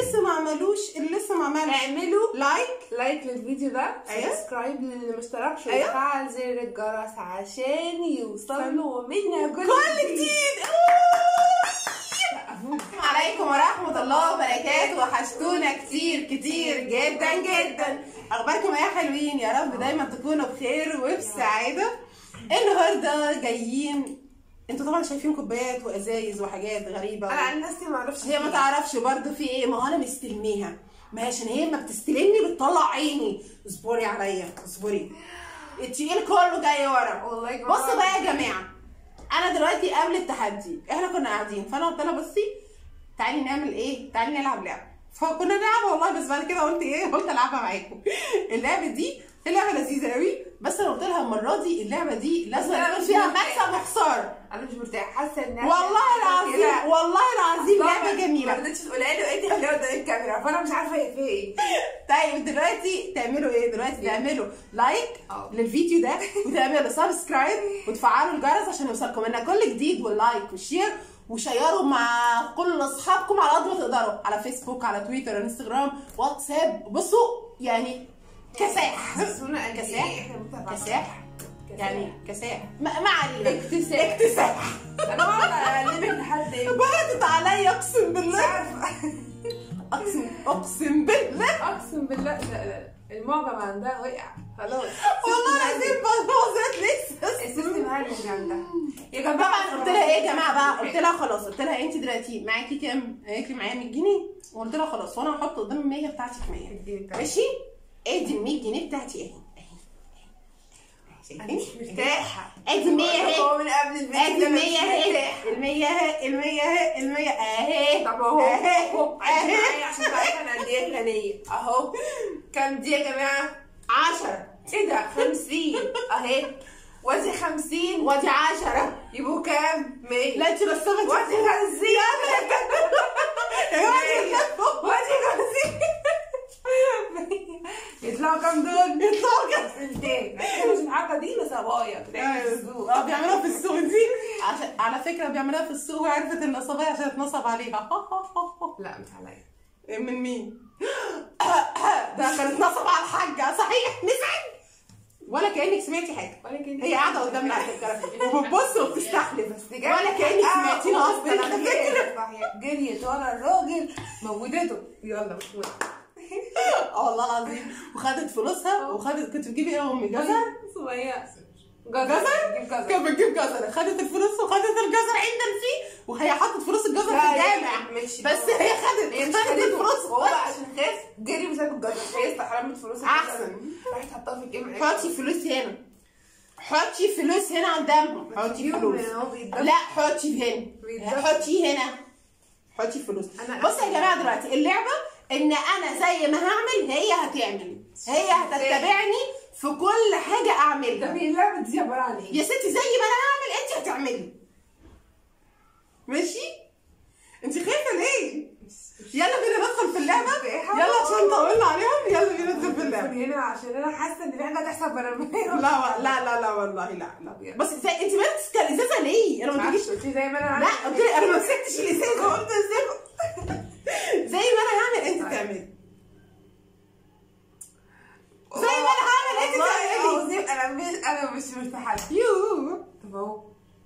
لسه ما عملوش اللي لسه ما عملش اعملوا لايك لايك للفيديو ده أيوة. سبسكرايب للي ما اشتركش أيوة. وفعل زر الجرس عشان يوصلوا منا كل كل جديد عليكم ورحمة الله وبركاته وحشتونا كتير كتير جدا جدا أخباركم إيه يا حلوين يا رب دايما تكونوا بخير وبسعادة النهاردة جايين انتوا طبعا شايفين كوبايات وازايز وحاجات غريبة انا عن نفسي ما اعرفش هي ما تعرفش برضه في ايه ما هو انا مستلميها ما هي عشان هي ما بتستلمني بتطلع عيني اصبري عليا اصبري التقيل كله جاي ورا والله يا جماعة. بصوا بقى يا جماعه انا دلوقتي قبل التحدي احنا كنا قاعدين فانا قلت لها بصي تعالي نعمل ايه تعالي نلعب لعبه فكنا نلعب والله بس بعد كده قلت ايه قلت العبها معاكم اللعبه دي هي لعبه لذيذه قوي بس انا قلت لها المره دي اللعبه دي لازم أنا يكون مش فيها مرتاحة. مكسب وخساره انا مش مرتاحه حاسه ان والله العظيم والله العظيم لعبه ما جميله رضيتش تقولها لي وقلت خليها قدام الكاميرا فانا مش عارفه هي فيها ايه طيب دلوقتي تعملوا ايه دلوقتي تعملوا لايك اه. للفيديو ده وتعملوا سبسكرايب وتفعلوا الجرس عشان يوصلكم منا كل جديد واللايك والشير وشيروا مع كل اصحابكم على قد ما تقدروا على فيسبوك على تويتر انستغرام واتساب بصوا يعني كساح حسونا قد كساح ايه احنا متابعين. كساح يعني كساح ما, ما علينا اكتساح. اكتساح انا بقعد اقلبك لحد ايه بردت عليا اقسم مش بالله عارفه اقسم اقسم بالله اقسم بالله لا لا المعجم عندها وقع خلاص والله العظيم بوظت لسه السيستم هرج عندها يا جماعه طبعا قلت لها ايه يا جماعه بقى قلت لها خلاص قلت لها انت دلوقتي معاكي كام؟ قالت لي معايا 100 جنيه وقلت لها خلاص وانا هحط قدام ال 100 بتاعتك 100 الجنيه بتاعتك. ماشي؟ ادي ال 100 جنيه بتاعتي اهي اهي انا مش شايفين؟ مرتاحه ادي ال 100 اهي هو من قبل الفيديو ادي ده ال أنا 100 مش اهي مرتاحة. ال 100 اهي ال 100 اهي ال 100 اهي طب اهو اهي اهو عايز اهي معايا عشان تعرف انا قد ايه غنيه اهو كام دي يا جماعه 10 ايه ده 50 اهي وادي 50 وادي 10 يبقوا كام 100 لا انت بس ما وادي 50 وادي وادي 50 يطلعوا كام دول؟ يطلعوا كام؟ سنتين مش الحركه دي نصبايا بتاعت السوق اه بيعملوها في السوق دي عشان على فكره بيعملوها في السوق وعرفت ان الصبايا عشان اتنصب عليها لا مش عليا من مين؟ ده كان اتنصب على الحاجه صحيح نسعد ولا كانك سمعتي حاجه ولكن هي قاعده قدامنا على فكره وبتبص وبتستحلف بجد؟ ولا كانك آه، سمعتينا اصلا أنا على فكره جريت صحيح. جريت ورا الراجل موتته يلا مش مهم اه والله العظيم وخدت فلوسها وخدت كنت بتجيبي ايه يا امي جزر؟ سمية جزر؟ جيب جزر كانت بتجيب جزر خدت الفلوس وخدت الجزر عندنا فيه وهي حطت فلوس الجزر في لا، الجامع ماشي. بس هي خدت هي مش خدت خدته الفلوس هو عشان خاف جري وساب الجزر هي استحرمت فلوس الجزر. أحسن. راحت حطها في الجيم حطي فلوس هنا حطي فلوس هنا قدامهم حطي فلوس لا حطي هنا بيتدفع. حطي هنا حطي فلوس أنا- بصوا يا جماعه دلوقتي اللعبه ان انا زي ما هعمل هي هتعمل هي هتتبعني في كل حاجه طب اعملها هي اللعبه دي عباره عن ايه؟ يا ستي زي ما انا هعمل انت هتعملي ماشي انت خايفه ليه يلا بينا ندخل في اللعبه يلا عشان طولنا عليهم يلا بينا ندخل في اللعبه هنا عشان انا حاسه ان اللعبه هتحصل برميه لا لا لا لا والله لا لا بس ازاي انت ماسكه الازازه ليه؟ انا ما قلتليش قلت زي ما انا لا قلت لي انا ما مسكتش الازازه قلت ازازه زي ما انا هعمل انت تعملي زي ما انا هعمل انت تعملي العظيم انا مش انا مش مرتاحه لها. يو طب اهو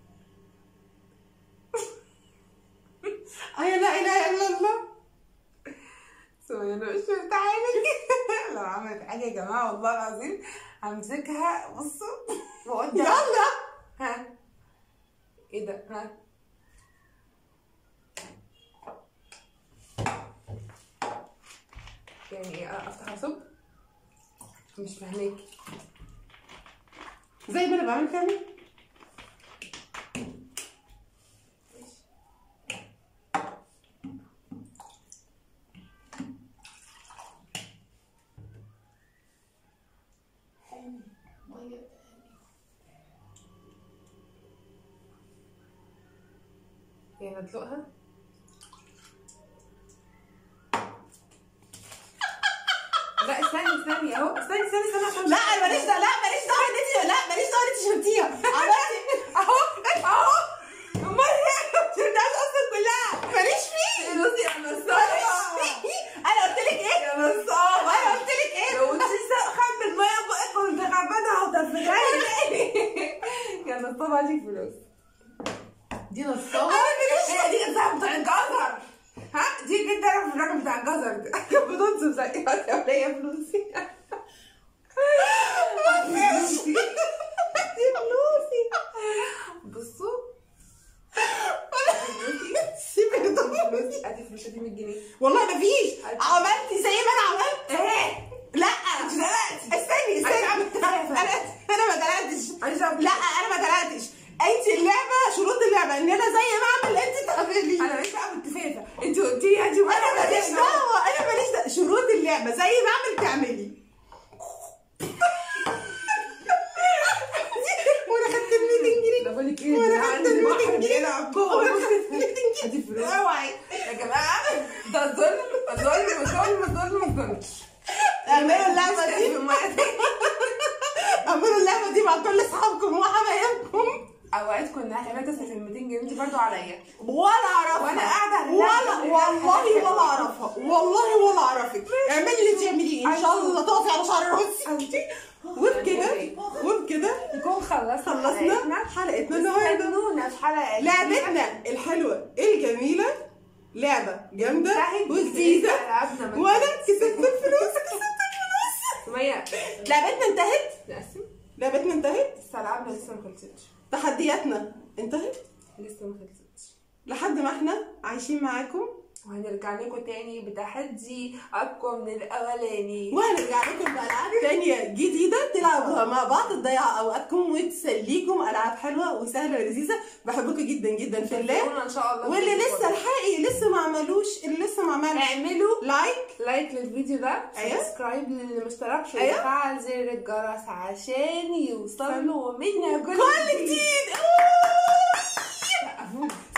اي لا اله الا الله سوري انا مش مرتاحه لك لو عملت حاجه يا جماعه والله العظيم همسكها بصوا واقعد يلا ها ايه ده ها يعني ايه افتح اصب مش فاهماكي زي ما انا بعمل تعمل يعني ادلقها لا استني استني اهو استني استني استني عشان لا ماليش دعوه لا ماليش دعوه ان انت لا ماليش دعوه ان انت شربتيها عملتي اهو اهو امال ايه شربتهاش اصلا كلها ماليش فيه بصي انا ماليش الصراحه فيه هاتي فلوس دي نصابه هي دي كانت بتاع الجزر ها دي كانت تعرف الراجل بتاع الجزر ده كانت بتنصب زي هاتي عليا فلوسي دي فلوسي بصوا سيبي ده فلوسي ادي فلوس دي 100 جنيه والله مفيش عملتي زي ما انا عملت ايه لا انت دلقتي استني عايزة استني أعمل كده. انا انا ما دلعتش عايزه أعمل لا انا ما دلعتش انت اللعبه شروط اللعبه ان انا زي ما اعمل انت تعملي انا ماليش دعوه بالتفافه انت قلتي لي هاتي انا ماليش دعوه انا ماليش دعوه شروط اللعبه زي ما اعمل تعملي وانا خدت ال 200 جنيه ده بقول لك ايه وانا ده خدت عندي ال 200 بحر جنيه بيلعب جوه وانا خدت ال 200 ادي جنيه فلوس اوعي يا جماعه ده ظلم ظلم ظلم ظلم ظلم اعملوا اللعبه دي اعملوا اللعبه دي مع كل اصحابكم وحبايبكم اوقات كنا هخليها تصرف ال 200 جنيه دي برضو عليا ولا اعرفها وأنا قاعدة ولا على والله اللعبة. ولا اعرفها والله ولا اعرفك اعملي اللي تعمليه ان شاء الله تقفي على شعر راسي وبكده وبكده نكون خلصنا خلصنا حلقتنا النهارده استنونا في حلقه لعبتنا الحلوه الجميله لعبه جامده انتهت ولذيذه لعبنا من وانا كسبت الفلوس كسبت الفلوس سمية لعبتنا انتهت نقسم لعبتنا انتهت بس العابنا لسه ما خلصتش تحدياتنا انتهت لسه ما خلصتش لحد ما احنا عايشين معاكم وهنرجع لكم تاني بتحدي اقوى من الاولاني وهنرجع لكم بألعاب تانية جديدة تلعبوها مع بعض تضيع أوقاتكم وتسليكم ألعاب حلوة وسهلة ولذيذة بحبكم جدا جدا في الله استنونا ان شاء الله واللي في لسه الفيديو. الحقيقي لسه ما عملوش اللي لسه ما عملش اعملوا لايك لايك للفيديو ده أيوة. سبسكرايب للي مشتركش أيوة. وفعل زر الجرس عشان يوصلوا منا كل كل جديد جديد